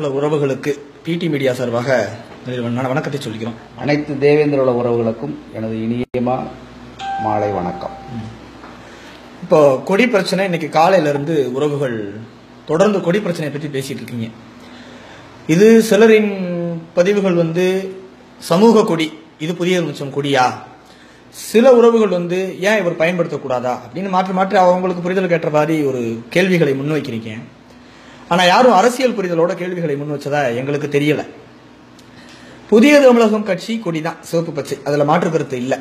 உள்ள உறவுகளுக்கு பிடி மீடியா சார்பாக வண- வணக்கத்தை சொல்லிக்கிறோம் அனைத்து தேவேந்திர உல உறவுகளுக்கும் எனது இனியமா மாலை வணக்கம் இப்போ கொடி பிரச்சனை இன்னைக்கு காலையில இருந்து உறவுகள் தொடர்ந்து கொடி பிரச்சனையை பற்றி பேசிட்டு இருக்கீங்க இது சிலரின் பதிவுகள் வந்து சமூக கொடி இது புதிய மிச்சம் கொடியா சில உறவுகள் வந்து ஏன் இவர் பயன்படுத்தக்கூடாதா அப்படின்னு மாற்றி மாற்றி அவங்களுக்கு புரிதலுக்கு ஏற்ற மாதிரி ஒரு கேள்விகளை முன்வைக்கிறீங்க ஆனா யாரும் அரசியல் புரிதலோட கேள்விகளை முன் வச்சதா எங்களுக்கு தெரியல புதிய தமிழகம் கட்சி கொடிதான் சிவப்பு பச்சை அதுல மாற்று கருத்து இல்லை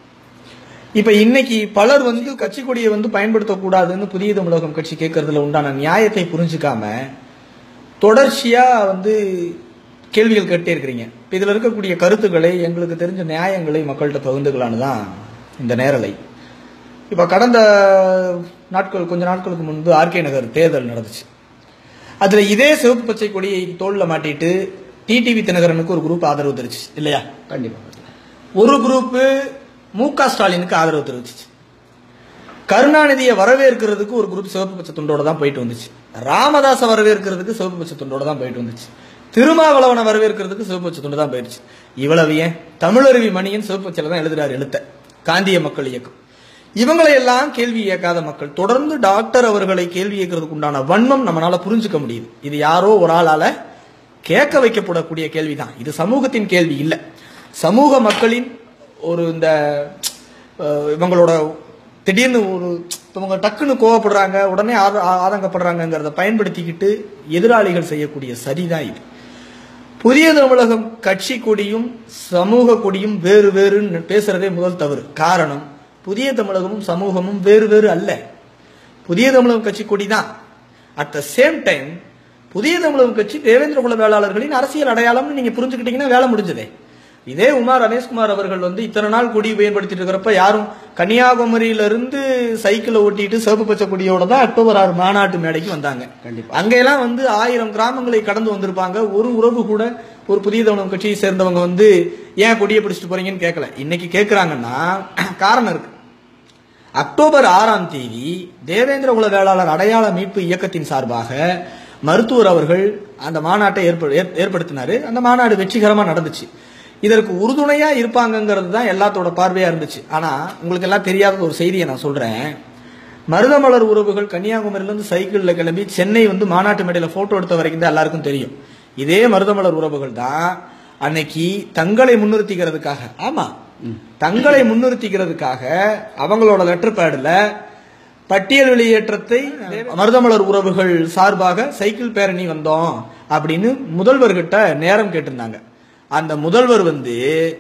இப்ப இன்னைக்கு பலர் வந்து கட்சி கொடியை வந்து பயன்படுத்தக்கூடாதுன்னு புதிய தமிழகம் கட்சி கேட்கறதுல உண்டான நியாயத்தை புரிஞ்சுக்காம தொடர்ச்சியா வந்து கேள்விகள் கேட்டே இருக்கிறீங்க இப்ப இதுல இருக்கக்கூடிய கருத்துக்களை எங்களுக்கு தெரிஞ்ச நியாயங்களை மக்கள்கிட்ட பகிர்ந்துக்கலான்னு தான் இந்த நேரலை இப்ப கடந்த நாட்கள் கொஞ்ச நாட்களுக்கு முன்பு ஆர்கே நகர் தேர்தல் நடந்துச்சு அதுல இதே சிவப்பு பச்சை கொடியை தோல்ல மாட்டிட்டு டிடிவி தினகரனுக்கு ஒரு குரூப் ஆதரவு தெரிச்சு இல்லையா கண்டிப்பா ஒரு குரூப் மு க ஸ்டாலினுக்கு ஆதரவு தெரிவிச்சிச்சு கருணாநிதியை வரவேற்கிறதுக்கு ஒரு குரூப் சிவப்பு பச்சை துண்டோட தான் போயிட்டு வந்துச்சு ராமதாஸை வரவேற்கிறதுக்கு சிவப்பு பச்சை துண்டோட தான் போயிட்டு வந்துச்சு திருமாவளவனை வரவேற்கிறதுக்கு சிவப்பு பச்சை துண்டு தான் போயிடுச்சு இவ்வளவு ஏன் தமிழருவி மணியன் சிவப்பு பச்சையில தான் எழுதுறாரு எழுத்த காந்திய மக்கள் இயக்கம் இவங்களை எல்லாம் கேள்வி கேட்காத மக்கள் தொடர்ந்து டாக்டர் அவர்களை கேள்வி கேட்கறதுக்கு உண்டான வன்மம் நம்மளால புரிஞ்சுக்க முடியுது இது யாரோ ஒரு ஆளால கேட்க வைக்கப்படக்கூடிய கேள்விதான் இது சமூகத்தின் கேள்வி இல்ல சமூக மக்களின் ஒரு இந்த அஹ், இவங்களோட திடீர்னு ஒரு இவங்க டக்குன்னு கோவப்படுறாங்க உடனே ஆத- ஆ- ஆதங்கப்படுறாங்கங்கிறத பயன்படுத்திக்கிட்டு எதிராளிகள் செய்யக்கூடிய சரிதான் இது புதிய தமிழகம் கட்சி கொடியும் சமூக கொடியும் வேறு வேறுன்னு பேசுறதே முதல் தவறு காரணம் புதிய தமிழகமும் சமூகமும் வேறு வேறு அல்ல புதிய தமிழகம் கட்சி கொடி தான் அட் த சேம் டைம் புதிய தமிழகம் கட்சி தேவேந்திர குல வேளாளர்களின் அரசியல் அடையாளம்னு நீங்க புரிஞ்சுக்கிட்டீங்கன்னா வேலை முடிஞ்சதே இதே உமா ரமேஷ்குமார் அவர்கள் வந்து இத்தனை நாள் கொடி பயன்படுத்திட்டு இருக்கிறப்ப யாரும் கன்னியாகுமரியில இருந்து சைக்கிளை ஓட்டிட்டு சிவப்பு பச்சை கொடியோட தான் அக்டோபர் ஆறு மாநாட்டு மேடைக்கு வந்தாங்க கண்டிப்பா. அங்கெல்லாம் வந்து ஆயிரம் கிராமங்களை கடந்து வந்திருப்பாங்க ஒரு உறவு கூட ஒரு புதிய தமிழகம் கட்சியை சேர்ந்தவங்க வந்து ஏன் கொடியை பிடிச்சிட்டு போறீங்கன்னு கேட்கல இன்னைக்கு கேட்கறாங்கன்னா காரணம் இருக்கு அக்டோபர் ஆறாம் தேதி தேவேந்திர குல வேளாளர் அடையாள மீட்பு இயக்கத்தின் சார்பாக மருத்துவர் அவர்கள் அந்த மாநாட்டை ஏற்ப- ஏற்- ஏற்படுத்தினாரு அந்த மாநாடு வெற்றிகரமா நடந்துச்சு இதற்கு உறுதுணையா இருப்பாங்கங்கிறது தான் எல்லாத்தோட பார்வையா இருந்துச்சு ஆனா உங்களுக்கு எல்லாம் தெரியாத ஒரு செய்தியை நான் சொல்றேன் மருதமலர் உறவுகள் கன்னியாகுமரியிலிருந்து சைக்கிள்ல கிளம்பி சென்னை வந்து மாநாட்டு மேடையில போட்டோ எடுத்த வரைக்கும் தான் எல்லாருக்கும் தெரியும் இதே மருதமலர் உறவுகள் தான் அன்னைக்கு தங்களை முன்னிறுத்திக்கிறதுக்காக ஆமா தங்களை முன்னிறுத்திக்கிறதுக்காக அவங்களோட லெட்டர் பேடில் பட்டியல் வெளியேற்றத்தை மருதமலர் உறவுகள் சார்பாக சைக்கிள் பேரணி வந்தோம் அப்படின்னு முதல்வர்கிட்ட நேரம் கேட்டிருந்தாங்க அந்த முதல்வர் வந்து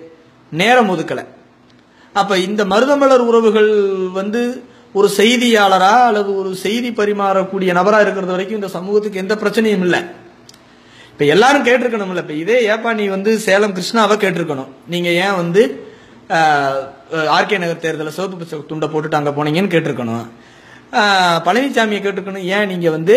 நேரம் ஒதுக்கல அப்ப இந்த மருதமலர் உறவுகள் வந்து ஒரு செய்தியாளரா அல்லது ஒரு செய்தி பரிமாறக்கூடிய நபரா இருக்கிறது வரைக்கும் இந்த சமூகத்துக்கு எந்த பிரச்சனையும் இல்லை இப்ப எல்லாரும் கேட்டிருக்கணும்ல இப்ப இதே ஏப்பா நீ வந்து சேலம் கிருஷ்ணாவை கேட்டிருக்கணும் நீங்க ஏன் வந்து ஆர்கே நகர் தேர்தலில் சிவப்பு பச்சை துண்டை போட்டுட்டு அங்க போனீங்கன்னு கேட்டிருக்கணும் ஆஹ், பழனிசாமியை கேட்டிருக்கணும் ஏன் நீங்க வந்து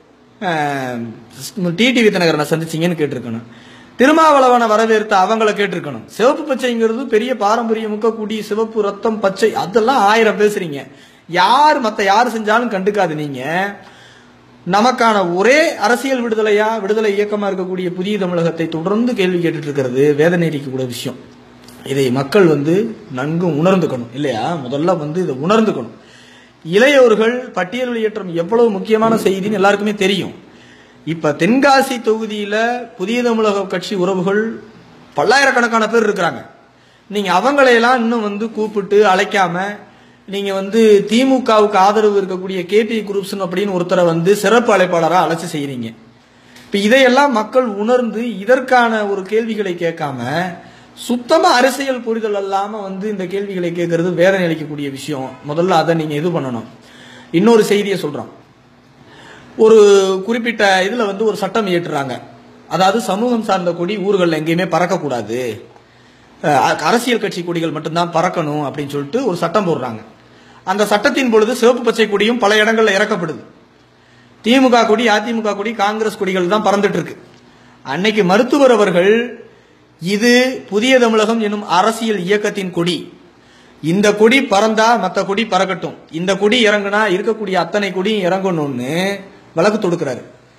டிடி வித்தனகரனை சந்திச்சீங்கன்னு கேட்டிருக்கணும் திருமாவளவனை வரவேற்று அவங்கள கேட்டிருக்கணும் சிவப்பு பச்சைங்கிறது பெரிய பாரம்பரியமுக்க கூடிய சிவப்பு ரத்தம் பச்சை அதெல்லாம் ஆயிரம் பேசுறீங்க யார் மத்த யார் செஞ்சாலும் கண்டுக்காது நீங்க நமக்கான ஒரே அரசியல் விடுதலையா விடுதலை இயக்கமா இருக்கக்கூடிய புதிய தமிழகத்தை தொடர்ந்து கேள்வி கேட்டுட்டு இருக்கிறது வேதனை அளிக்கக்கூடிய விஷயம் இதை மக்கள் வந்து நன்கு உணர்ந்துக்கணும் இல்லையா முதல்ல வந்து இதை உணர்ந்துக்கணும் இளையோர்கள் பட்டியல் வெளியேற்றம் எவ்வளவு முக்கியமான செய்தின்னு எல்லாருக்குமே தெரியும் இப்ப தென்காசி தொகுதியில புதிய தமிழக கட்சி உறவுகள் பல்லாயிரக்கணக்கான பேர் இருக்கிறாங்க நீங்க அவங்களையெல்லாம் இன்னும் வந்து கூப்பிட்டு அழைக்காம நீங்க வந்து திமுகவுக்கு ஆதரவு இருக்கக்கூடிய கேபி குரூப்ஸ் அப்படின்னு ஒருத்தரை வந்து சிறப்பு அழைப்பாளராக அழைச்சு செய்றீங்க இப்ப இதையெல்லாம் மக்கள் உணர்ந்து இதற்கான ஒரு கேள்விகளை கேட்காம சுத்தமா அரசியல் புரிதல் இல்லாம வந்து இந்த கேள்விகளை கேட்கறது வேதனை அளிக்கக்கூடிய விஷயம் முதல்ல அதை நீங்க இது பண்ணணும் இன்னொரு செய்தியை சொல்றோம் ஒரு குறிப்பிட்ட இதுல வந்து ஒரு சட்டம் இயற்றுறாங்க அதாவது சமூகம் சார்ந்த கொடி ஊர்களில் எங்கேயுமே பறக்கக்கூடாது அஹ் அரசியல் கட்சி கொடிகள் மட்டும்தான் பறக்கணும் அப்படின்னு சொல்லிட்டு ஒரு சட்டம் போடுறாங்க அந்த சட்டத்தின் பொழுது சிவப்பு பச்சை கொடியும் பல இடங்கள்ல இறக்கப்படுது திமுக கொடி அதிமுக கொடி காங்கிரஸ் கொடிகள் தான் பறந்துட்டு இருக்கு அன்னைக்கு மருத்துவர் அவர்கள் இது புதிய தமிழகம் என்னும் அரசியல் இயக்கத்தின் கொடி இந்த கொடி பறந்தா மத்த கொடி பறக்கட்டும் இந்த கொடி இறங்குனா இருக்கக்கூடிய அத்தனை கொடியும் இறங்கணும்னு வழக்கு தொடுக்கிறாரு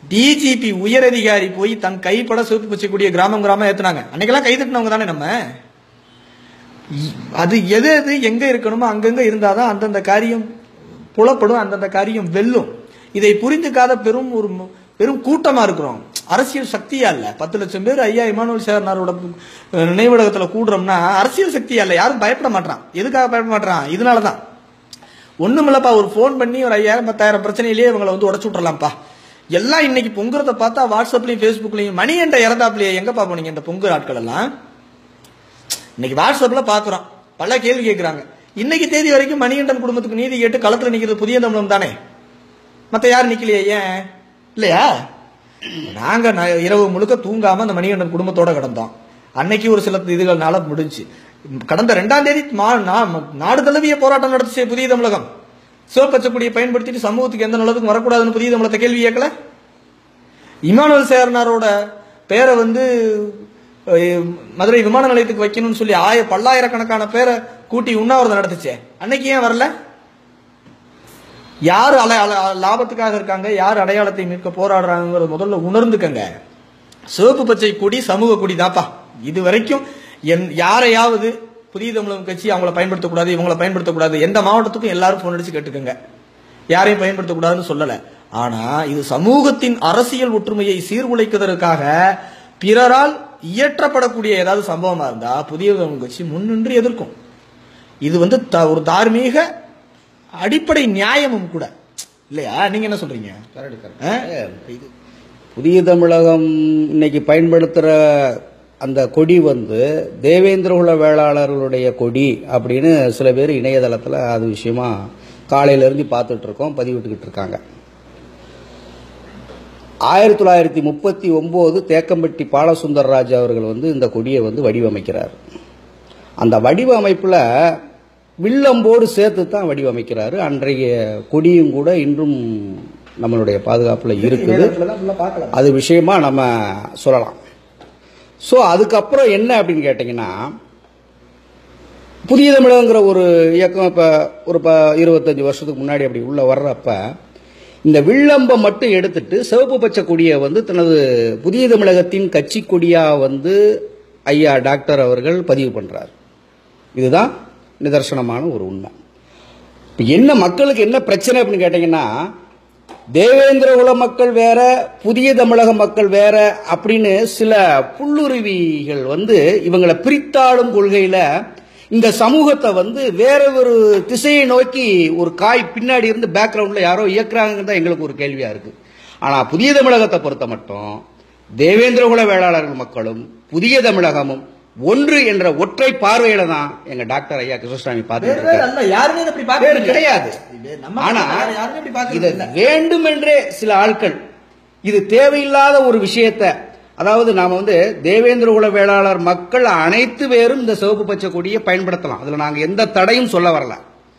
டிஜிபி உயரதிகாரி போய் தன் கைப்பட சிவப்பு பச்சைக்கூடிய கிராமம் கிராமம் ஏத்துனாங்க அன்னைக்கெல்லாம் கை தட்டினவங்க தானே நம்ம இ- அது எது எது எங்க இருக்கணுமோ அங்கங்க இருந்தாதான் அந்தந்த காரியம் புலப்படும் அந்தந்த காரியம் வெல்லும் இதை புரிந்துக்காத பெரும் ஒரு மு- பெரும் கூட்டமா இருக்கிறோம் அரசியல் சக்தியா இல்ல பத்து லட்சம் பேர் ஐயா இமானுவல் சேர்னாரோட அஹ், நினைவிடகத்துல கூடுறோம்னா அரசியல் சக்தியா இல்ல யாரும் பயப்பட மாட்டான் எதுக்காக பயப்பட மாட்டான் இதனாலதான் ஒண்ணுமில்லப்பா ஒரு ஃபோன் பண்ணி ஒரு ஐயாயிரம் பத்தாயிரம் பிரச்சனையிலேயே இவங்களை வந்து உடச்சு விட்டுறலாம்ப்பா எல்லாம் இன்னைக்கு பொங்குறத பார்த்தா வாட்ஸ்அப்லயும் ஃபேஸ்புக்லயும் மணி என்ற இறந்தாப்லயே எங்கப்பா போனீங்க இந்த பொங்குற ஆட்கள் எல்லாம் இன்னைக்கு வாட்ஸ்அப்ல பாக்குறோம் பல கேள்வி கேட்கறாங்க இன்னைக்கு தேதி வரைக்கும் மணிகண்டன் குடும்பத்துக்கு நீதி கேட்டு களத்துல நிக்கிறது புதிய தமிழம் தானே மத்த யாரும் நிக்கலையே ஏன் இல்லையா நாங்க ந- இரவு முழுக்க தூங்காம அந்த மணிகண்டன் குடும்பத்தோட கிடந்தோம் அன்னைக்கு ஒரு சில இதுகள்னால முடிஞ்சு கடந்த ரெண்டாம் தேதி மா- நா- நாடு தழுவிய போராட்டம் நடத்துச்சு புதிய தமிழகம் சிவப்பச்சக்குடியை பயன்படுத்திட்டு சமூகத்துக்கு எந்த நல்லதுக்கும் வரக்கூடாதுன்னு புதிய தமிழத்தை கேள்வி கேட்கல இமானுவல் சேர்னாரோட பேரை வந்து அஹ், மதுரை விமான நிலையத்துக்கு வைக்கணும்னு சொல்லி ஆய பல்லாயிரக்கணக்கான பேரை கூட்டி உண்ணாவிரதம் நடத்துச்சே அன்னைக்கு ஏன் வரல யார் அல அல- லாபத்துக்காக இருக்காங்க யார் அடையாளத்தை மீட்க போராடுறாங்கிறத முதல்ல உணர்ந்துக்கங்க சிவப்பு பச்சை கொடி சமூக கொடி தாப்பா இது வரைக்கும் என் யாரையாவது புதிய தமிழகம் கட்சி அவங்கள பயன்படுத்தக்கூடாது இவங்கள பயன்படுத்தக்கூடாது எந்த மாவட்டத்துக்கும் எல்லாரும் போன் அடிச்சு கேட்டுக்கோங்க யாரையும் பயன்படுத்தக்கூடாதுன்னு சொல்லல ஆனா இது சமூகத்தின் அரசியல் ஒற்றுமையை சீர்குலைக்கிறதுக்காக பிறரால் இயற்றப்படக்கூடிய ஏதாவது சம்பவமா இருந்தா புதிய தமிழகம் கட்சி முன்னின்று எதிர்க்கும் இது வந்து த- ஒரு தார்மீக அடிப்படை நியாயமும் கூட இல்லையா நீங்க என்ன சொல்றீங்க ஆ? இது புதிய தமிழகம் இன்னைக்கு பயன்படுத்துகிற அந்த கொடி வந்து தேவேந்திரகுல வேளாளர்களுடைய கொடி அப்படின்னு சில பேர் இணையதளத்தில் அது விஷயமா காலையிலேருந்து பார்த்துட்டு இருக்கோம் பதிவிட்டுக்கிட்டு இருக்காங்க ஆயிரத்தி தொள்ளாயிரத்தி முப்பத்தி ஒன்பது தேக்கம்பட்டி பாலசுந்தரராஜ் அவர்கள் வந்து இந்த கொடியை வந்து வடிவமைக்கிறார் அந்த வடிவமைப்பில் வில்லம்போடு சேர்த்து தான் வடிவமைக்கிறாரு அன்றைய கொடியும் கூட இன்றும் நம்மளுடைய பாதுகாப்பில் இருக்குது இணையதளத்துலலாம் full ஆ பார்க்கலாம். அது விஷயமா நம்ம சொல்லலாம் ஸோ அதுக்கப்புறம் என்ன அப்படின்னு கேட்டிங்கன்னா புதிய தமிழகங்கிற ஒரு இயக்கம் இப்போ ஒரு ப இருபத்தஞ்சி வருஷத்துக்கு முன்னாடி அப்படி உள்ள வர்றப்ப இந்த வில்லம்பை மட்டும் எடுத்துட்டு சிவப்பு பச்சை கொடியை வந்து தனது புதிய தமிழகத்தின் கட்சி கொடியாக வந்து ஐயா டாக்டர் அவர்கள் பதிவு பண்ணுறார் இதுதான் நிதர்சனமான ஒரு உண்மை இப்போ என்ன மக்களுக்கு என்ன பிரச்சனை அப்படின்னு கேட்டிங்கன்னா தேவேந்திரகுல மக்கள் வேற புதிய தமிழக மக்கள் வேற அப்படின்னு சில புல்லுருவிகள் வந்து இவங்களை பிரித்தாளும் கொள்கையில இந்த சமூகத்தை வந்து வேற ஒரு திசையை நோக்கி ஒரு காய் பின்னாடி இருந்து பேக்ரவுண்ட்ல யாரோ இயக்குறாங்கன்னு தான் எங்களுக்கு ஒரு கேள்வியா இருக்கு ஆனா புதிய தமிழகத்தை பொறுத்த மட்டும் தேவேந்திரகுல வேளாளர்கள் மக்களும் புதிய தமிழகமும் ஒன்று என்ற ஒற்றை பார்வையில தான் எங்க டாக்டர் ஐயா கிருஷ்ணசாமி வேற பார்த்துட்டு வேற இருக்காரு அல்ல யாருமே இதை அப்படி வேறு பார்க்கறது கிடையாது இது நம்ம ஆனா வேற யாருமே அப்படி பார்க்கறது இதை இல்ல. வேண்டுமென்றே சில ஆட்கள் இது தேவையில்லாத ஒரு விஷயத்தை அதாவது நாம வந்து தேவேந்திர குல வேளாளர் மக்கள் அனைத்து பேரும் இந்த சிவப்பு பச்சை கொடியை பயன்படுத்தலாம் அதுல நாங்க எந்த தடையும் சொல்ல வரல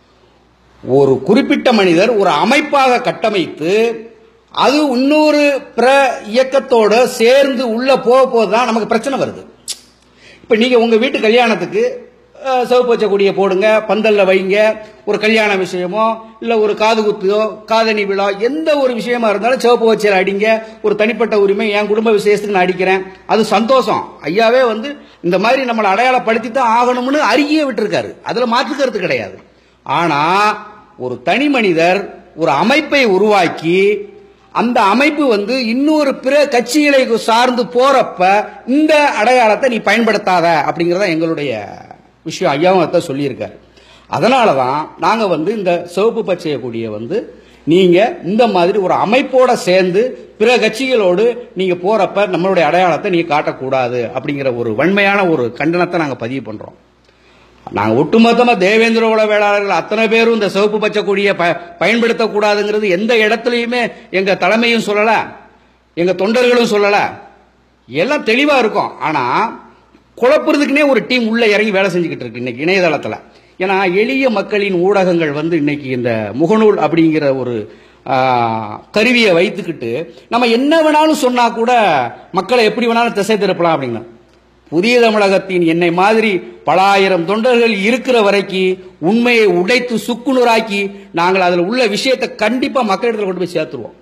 ஒரு குறிப்பிட்ட மனிதர் ஒரு அமைப்பாக கட்டமைத்து அது இன்னொரு பிற இயக்கத்தோட சேர்ந்து உள்ள போக போதுதான் நமக்கு பிரச்சனை வருது இப்ப நீங்க உங்க வீட்டு கல்யாணத்துக்கு அஹ், சிவப்பு வச்ச கொடியை போடுங்க பந்தல்ல வைங்க ஒரு கல்யாண விஷயமோ இல்ல ஒரு காது குத்தோ காதணி விழா எந்த ஒரு விஷயமா இருந்தாலும் சிவப்பு வச்சையில் அடிங்க ஒரு தனிப்பட்ட உரிமை என் குடும்ப விசேஷத்துக்கு நான் அடிக்கிறேன் அது சந்தோஷம் ஐயாவே வந்து இந்த மாதிரி நம்மளை அடையாளப்படுத்தி தான் ஆகணும்னு அறிக்கையே விட்டுருக்காரு அதுல மாற்றுக்கிறது கிடையாது ஆனா ஒரு தனி மனிதர் ஒரு அமைப்பை உருவாக்கி அந்த அமைப்பு வந்து இன்னொரு பிற கட்சிகளை சார்ந்து போறப்ப இந்த அடையாளத்தை நீ பயன்படுத்தாத அப்படிங்கறத எங்களுடைய விஷயம் ஐயாவும் அதான் சொல்லியிருக்காரு அதனால தான் நாங்கள் வந்து இந்த சிவப்பு பச்சைய கொடியை வந்து நீங்க இந்த மாதிரி ஒரு அமைப்போட சேர்ந்து பிற கட்சிகளோடு நீங்க போறப்ப நம்மளுடைய அடையாளத்தை நீங்க காட்டக்கூடாது அப்படிங்கிற ஒரு வன்மையான ஒரு கண்டனத்தை நாங்கள் பதிவு பண்றோம் நாங்கள் ஒட்டுமொத்தமாக தேவேந்திர குல வேளாளர்கள் அத்தனை பேரும் இந்த சிவப்பு பச்சை கொடியை ப பயன்படுத்தக்கூடாதுங்கிறது எந்த இடத்துலையுமே எங்கள் தலைமையும் சொல்லலை எங்கள் தொண்டர்களும் சொல்லலை எல்லாம் தெளிவாக இருக்கும் ஆனால் குழப்புறதுக்குனே ஒரு டீம் உள்ளே இறங்கி வேலை செஞ்சுக்கிட்டு இருக்கு இன்னைக்கு இணையதளத்தில் ஏன்னா எளிய மக்களின் ஊடகங்கள் வந்து இன்னைக்கு இந்த முகநூல் அப்படிங்கிற ஒரு ஆ, கருவியை வைத்துக்கிட்டு நம்ம என்ன வேணாலும் சொன்னா கூட மக்களை எப்படி வேணாலும் திசை திருப்பலாம் அப்படின்னா புதிய தமிழகத்தின் என்னை மாதிரி பல ஆயிரம் தொண்டர்கள் இருக்கிற வரைக்கும் உண்மையை உடைத்து சுக்குநூறாக்கி நாங்கள் அதில் உள்ள விஷயத்தை கண்டிப்பா மக்களிடத்தில் கொண்டு போய் சேர்த்துருவோம்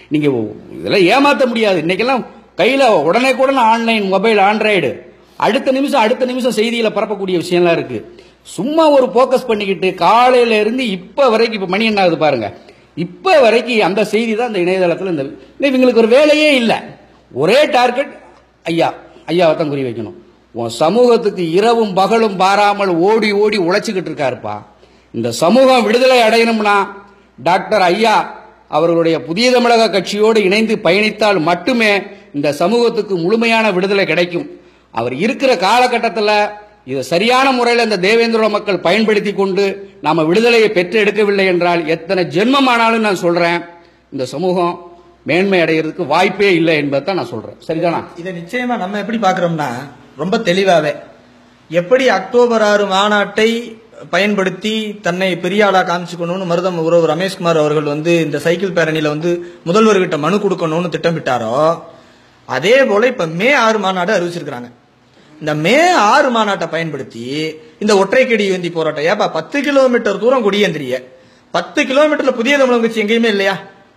நீங்க இதெல்லாம் ஏமாத்த முடியாது இன்னைக்கெல்லாம் கையில உடனே கூட ஆன்லைன் மொபைல் ஆண்ட்ராய்டு அடுத்த நிமிஷம் அடுத்த நிமிஷம் செய்தியில பரப்பக்கூடிய விஷயம்லாம் இருக்கு சும்மா ஒரு ஃபோக்கஸ் பண்ணிக்கிட்டு காலையில இருந்து இப்ப வரைக்கும் இப்ப மணி என்ன ஆகுது பாருங்க இப்ப வரைக்கும் அந்த செய்தி தான் இந்த இணையதளத்தில் இந்த இல்லை, இவங்களுக்கு ஒரு வேலையே இல்லை ஒரே டார்கெட் ஐயா ஐயாவை தான் குறி வைக்கணும் உன் சமூகத்துக்கு இரவும் பகலும் பாராமல் ஓடி ஓடி உழைச்சிக்கிட்டு இருக்காருப்பா இந்த சமூகம் விடுதலை அடையணும்னா டாக்டர் ஐயா அவர்களுடைய புதிய தமிழக கட்சியோடு இணைந்து பயணித்தால் மட்டுமே இந்த சமூகத்துக்கு முழுமையான விடுதலை கிடைக்கும் அவர் இருக்கிற காலகட்டத்தில் இதை சரியான முறையில் இந்த தேவேந்திர மக்கள் பயன்படுத்தி கொண்டு நாம விடுதலையை பெற்று எடுக்கவில்லை என்றால் எத்தனை ஜென்மமானாலும் நான் சொல்றேன் இந்த சமூகம் மேன்மை அடைகிறதுக்கு வாய்ப்பே இல்லை என்பதை தான் நான் சொல்றேன் சரிதானா இதை நிச்சயமா நம்ம எப்படி பார்க்கறோம்னா ரொம்ப தெளிவாவே எப்படி அக்டோபர் ஆறு மாநாட்டை பயன்படுத்தி தன்னை பெரிய ஆளா காமிச்சுக்கணும்னு மருதம் உறவு ரமேஷ்குமார் அவர்கள் வந்து இந்த சைக்கிள் பேரணியில வந்து முதல்வர்கிட்ட மனு கொடுக்கணும்னு திட்டமிட்டாரோ அதே போல இப்ப மே ஆறு மாநாடு அறிவிச்சிருக்கிறாங்க இந்த மே ஆறு மாநாட்டை பயன்படுத்தி இந்த ஒற்றை கொடி ஏந்தி போராட்டம் ஏப்பா பத்து கிலோமீட்டர் தூரம் கொடியேந்திரிய பத்து கிலோமீட்டர்ல புதிய தமிழகம் கட்சி எங்கேயுமே இல்லையா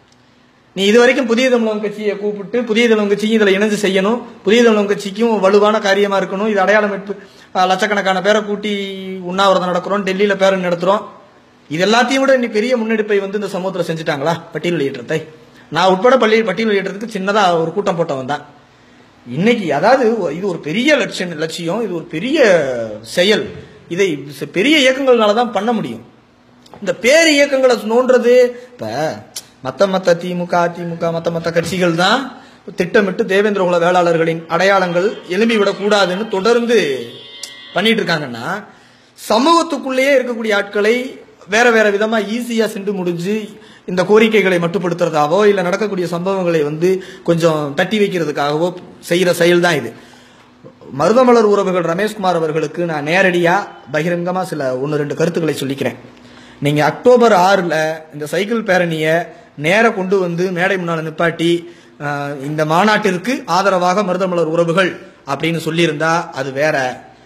நீ இது வரைக்கும் புதிய தமிழகம் கட்சியை கூப்பிட்டு புதிய தமிழகம் கட்சியும் இதுல இணைஞ்சு செய்யணும் புதிய தமிழகம் கட்சிக்கும் வலுவான காரியமா இருக்கணும் இது அடையாளம் மீட்பு அஹ், லட்சக்கணக்கான பேரை கூட்டி உண்ணாவிரதம் நடக்கிறோம் டெல்லியில பேரணி நடத்துறோம் இது எல்லாத்தையும் விட நீ பெரிய முன்னெடுப்பை வந்து இந்த சமூகத்துல செஞ்சுட்டாங்களா பட்டியல் வெளியிட்டத்தை நான் உட்பட பள்ளி பட்டியல் வெளியிடுறதுக்கு சின்னதா ஒரு கூட்டம் போட்டவன் தான் இன்னைக்கு அதாவது இது ஒரு பெரிய லட்சியம் லட்சியம் இது ஒரு பெரிய செயல் இதை பெரிய இயக்கங்கள்னால தான் பண்ண முடியும் இந்த பேர் இயக்கங்களை நோன்றது இப்ப மத்த மத்த திமுக அதிமுக மத்த மத்த கட்சிகள் தான் திட்டமிட்டு தேவேந்திர குல வேளாளர்களின் அடையாளங்கள் எழும்பி விடக்கூடாதுன்னு தொடர்ந்து பண்ணிட்டு இருக்காங்கன்னா சமூகத்துக்குள்ளேயே இருக்கக்கூடிய ஆட்களை வேற வேற விதமா ஈஸியா சென்று முடிஞ்சு இந்த கோரிக்கைகளை மட்டுப்படுத்துறதாவோ இல்ல நடக்கக்கூடிய சம்பவங்களை வந்து கொஞ்சம் தட்டி வைக்கிறதுக்காகவோ செய்யற செயல் தான் இது மருதமலர் உறவுகள் ரமேஷ்குமார் அவர்களுக்கு நான் நேரடியா பகிரங்கமா சில ஒன்று ரெண்டு கருத்துக்களை சொல்லிக்கிறேன் நீங்க அக்டோபர் ஆறுல இந்த சைக்கிள் பேரணியை நேர கொண்டு வந்து மேடை முன்னால நிப்பாட்டி அஹ், இந்த மாநாட்டிற்கு ஆதரவாக மருதமலர் உறவுகள் அப்படின்னு சொல்லியிருந்தா அது வேற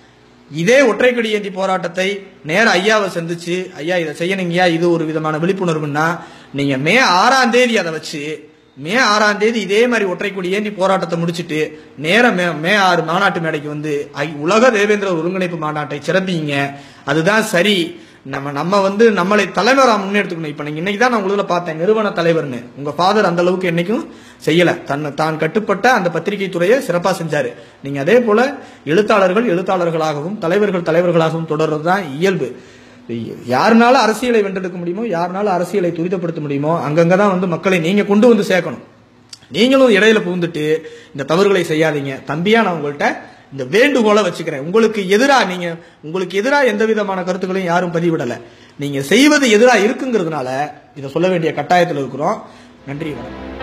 இதே ஒற்றை கொடி ஏந்தி போராட்டத்தை நேர ஐயாவை சந்திச்சு ஐயா இதை செய்யணுங்கய்யா இது ஒரு விதமான விழிப்புணர்வுன்னா நீங்க மே ஆறாம் தேதி அதை வச்சு மே ஆறாம் தேதி இதே மாதிரி ஒற்றை கொடி ஏந்தி போராட்டத்தை முடிச்சிட்டு நேர மே மே ஆறு மாநாட்டு மேடைக்கு வந்து ஐ- உலக தேவேந்திர ஒருங்கிணைப்பு மாநாட்டை சிறப்பிங்க அதுதான் சரி நம்ம நம்ம வந்து நம்மளை தலைவரா முன்னெடுத்துக்கணும் இப்ப நீங்க இன்னைக்கு தான் நான் உங்களை பார்த்தேன் நிறுவன தலைவர்னு உங்க ஃபாதர் அந்த அளவுக்கு என்னைக்கும் செய்யல தன்னை தான் கட்டுப்பட்ட அந்த பத்திரிகை துறையை சிறப்பா செஞ்சாரு நீங்க அதே போல எழுத்தாளர்கள் எழுத்தாளர்களாகவும் தலைவர்கள் தலைவர்களாகவும் தொடர்றது தான் இயல்பு யாருனால அரசியலை வென்றெடுக்க முடியுமோ யாருனால அரசியலை துரிதப்படுத்த முடியுமோ அங்கங்கதான் வந்து மக்களை நீங்க கொண்டு வந்து சேர்க்கணும் நீங்களும் இடையில புகுந்துட்டு இந்த தவறுகளை செய்யாதீங்க தம்பியா நான் உங்கள்கிட்ட இந்த வேண்டுகோளை வச்சுக்கிறேன் உங்களுக்கு எதிரா நீங்க உங்களுக்கு எதிரா எந்த விதமான கருத்துக்களையும் யாரும் பதிவிடல நீங்க செய்வது எதிரா இருக்குங்கிறதுனால இதை சொல்ல வேண்டிய கட்டாயத்தில் இருக்கிறோம் நன்றி வணக்கம்